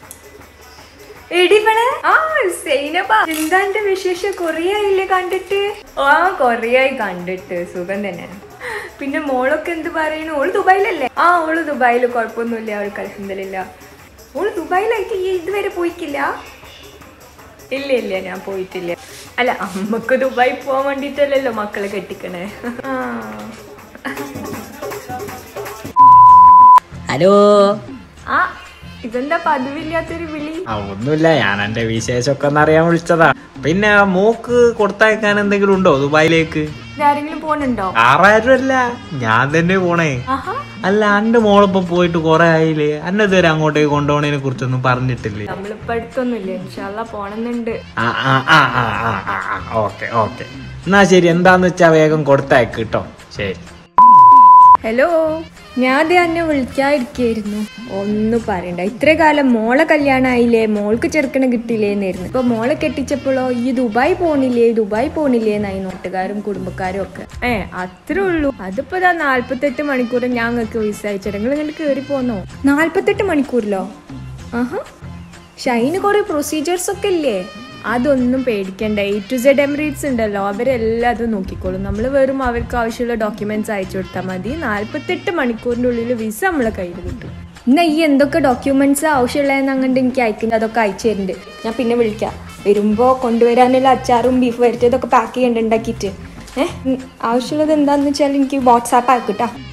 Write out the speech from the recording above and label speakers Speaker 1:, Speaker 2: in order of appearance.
Speaker 1: എടിപണേ ആ സൈനബ എന്താ എന്റെ വിശേഷം കൊറേ ആയില്ലേ കണ്ടിട്ട് ആ കൊറേ ആയി കണ്ടിട്ട് സുഖം തന്നെ പിന്നെ മോളൊക്കെ എന്ത് പറയുന്നു ഓള് ദുബായിലല്ലേ ആ ഓള് ദുബായിൽ കുഴപ്പമൊന്നുമില്ല അവൾ കളിക്കുന്നില്ല ഓള് ദുബായിലായിട്ട് ഈ ഇതുവരെ പോയിക്കില്ല ഇല്ല ഇല്ല ഞാൻ പോയിട്ടില്ല അല്ല അമ്മക്ക് ദുബായി പോവാൻ വേണ്ടിട്ടല്ലല്ലോ മക്കളെ കെട്ടിക്കണേ ആ
Speaker 2: ഹലോ
Speaker 1: ആ ഇതെന്താ പതിവില്ലാത്തൊരു വിളി
Speaker 3: ആ ഒന്നുമില്ല ഞാൻ എന്റെ വിശേഷമൊക്കെ ഒന്ന് അറിയാൻ വിളിച്ചതാ പിന്നെ മോക്ക് കൊടുത്തയക്കാൻ എന്തെങ്കിലും ഉണ്ടോ ദുബായിലേക്ക്
Speaker 1: ഇതാരെങ്കിലും പോണുണ്ടോ
Speaker 3: ആറായിരം അല്ല ഞാൻ തന്നെ പോണേ
Speaker 1: ആഹാ
Speaker 3: അല്ല അന്റെ മോളിപ്പം പോയിട്ട് കൊറേ ആയില്ലേ അന്നെ ഇതുവരെ അങ്ങോട്ടേക്ക് കൊണ്ടുപോണതിനെ കുറിച്ചൊന്നും പറഞ്ഞിട്ടില്ലേ
Speaker 1: നമ്മളിപ്പോ അടുത്തൊന്നുമില്ല ഇൻഷാല്ല പോണെന്നുണ്ട്
Speaker 3: ആ ആ ആ ആ ആ ആ ആ ഓക്കെ ഓക്കെ എന്നാ ശരി എന്താന്ന് വെച്ചാ വേഗം കൊടുത്തയക്ക് കേട്ടോ ശരി
Speaker 1: ഹലോ ഞാൻ അത് എന്നെ വിളിക്കാതിരിക്കായിരുന്നു ഒന്നും പറയണ്ട ഇത്ര കാലം മോളെ കല്യാണമായില്ലേ മോൾക്ക് ചെറുക്കനെ കിട്ടില്ലേന്നായിരുന്നു ഇപ്പൊ മോളെ കെട്ടിച്ചപ്പോഴോ ഈ ദുബായ് പോണില്ലേ ദുബായ് പോണില്ലേ എന്നായി നാട്ടുകാരും കുടുംബക്കാരും ഒക്കെ ഏ അത്രേ ഉള്ളൂ അതിപ്പോ ഇതാ നാല്പത്തെട്ട് മണിക്കൂർ ഞങ്ങൾക്ക് വിസ അയച്ചിട്ട് നിങ്ങൾ ഇങ്ങനെ കയറി പോന്നോ നാല്പത്തെട്ട് മണിക്കൂറിലോ ആഹാ ഷൈന് കുറെ പ്രൊസീജിയേഴ്സ് ഒക്കെ ഇല്ലേ അതൊന്നും പേടിക്കണ്ട എ ടു സെഡ് എമിറേറ്റ്സ് ഉണ്ടല്ലോ അവരെല്ലാം അത് നോക്കിക്കോളും നമ്മൾ വെറും അവർക്ക് ആവശ്യമുള്ള ഡോക്യുമെന്റ്സ് അയച്ചു കൊടുത്താൽ മതി നാല്പത്തെട്ട് മണിക്കൂറിൻ്റെ ഉള്ളിൽ വിസ നമ്മളെ കയ്യിൽ കിട്ടും എന്നാ ഈ എന്തൊക്കെ ഡോക്യുമെന്റ്സ് ആവശ്യമുള്ളതെന്ന് അങ്ങോട്ട് എനിക്ക് അയക്കുന്നത് അതൊക്കെ അയച്ചു തരുന്നുണ്ട് ഞാൻ പിന്നെ വിളിക്കാം വരുമ്പോൾ കൊണ്ടുവരാനുള്ള അച്ചാറും ബീഫ് വരട്ടിയതൊക്കെ പാക്ക് ചെയ്യണ്ട ഉണ്ടാക്കിയിട്ട് ഏഹ് ആവശ്യമുള്ളത് എന്താണെന്ന് വെച്ചാൽ എനിക്ക് വാട്സാപ്പ് ആക്കിട്ടാ